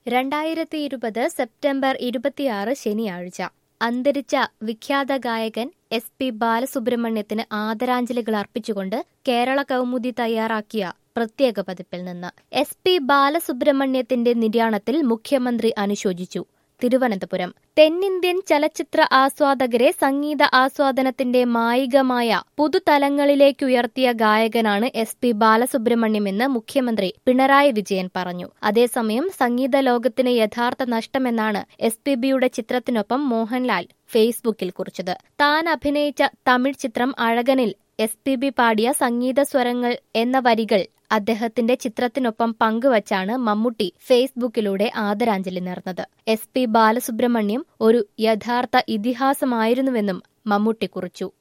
രണ്ടായിരത്തി ഇരുപത് സെപ്റ്റംബർ ഇരുപത്തിയാറ് ശനിയാഴ്ച അന്തരിച്ച വിഖ്യാത ഗായകൻ എസ് പി ബാലസുബ്രഹ്മണ്യത്തിന് ആദരാഞ്ജലികൾ അർപ്പിച്ചുകൊണ്ട് കേരള കൗമുദി തയ്യാറാക്കിയ പ്രത്യേക പതിപ്പിൽ നിന്ന് എസ് പി ബാലസുബ്രഹ്മണ്യത്തിന്റെ നിര്യാണത്തിൽ മുഖ്യമന്ത്രി അനുശോചിച്ചു തിരുവനന്തപുരം തെന്നിന്ത്യൻ ചലച്ചിത്ര ആസ്വാദകരെ സംഗീത ആസ്വാദനത്തിന്റെ മായികമായ പുതുതലങ്ങളിലേക്കുയർത്തിയ ഗായകനാണ് എസ് പി ബാലസുബ്രഹ്മണ്യമെന്ന് മുഖ്യമന്ത്രി പിണറായി വിജയൻ പറഞ്ഞു അതേസമയം സംഗീത ലോകത്തിന് യഥാർത്ഥ നഷ്ടമെന്നാണ് എസ് പി ബിയുടെ ചിത്രത്തിനൊപ്പം മോഹൻലാൽ ഫേസ്ബുക്കിൽ കുറിച്ചത് താൻ അഭിനയിച്ച തമിഴ് ചിത്രം അഴകനിൽ എസ് പി ബി പാടിയ സംഗീത സ്വരങ്ങൾ എന്ന വരികൾ അദ്ദേഹത്തിന്റെ ചിത്രത്തിനൊപ്പം പങ്കുവച്ചാണ് മമ്മൂട്ടി ഫേസ്ബുക്കിലൂടെ ആദരാഞ്ജലി നേർന്നത് എസ് പി ബാലസുബ്രഹ്മണ്യം ഒരു യഥാർത്ഥ ഇതിഹാസമായിരുന്നുവെന്നും മമ്മൂട്ടി കുറിച്ചു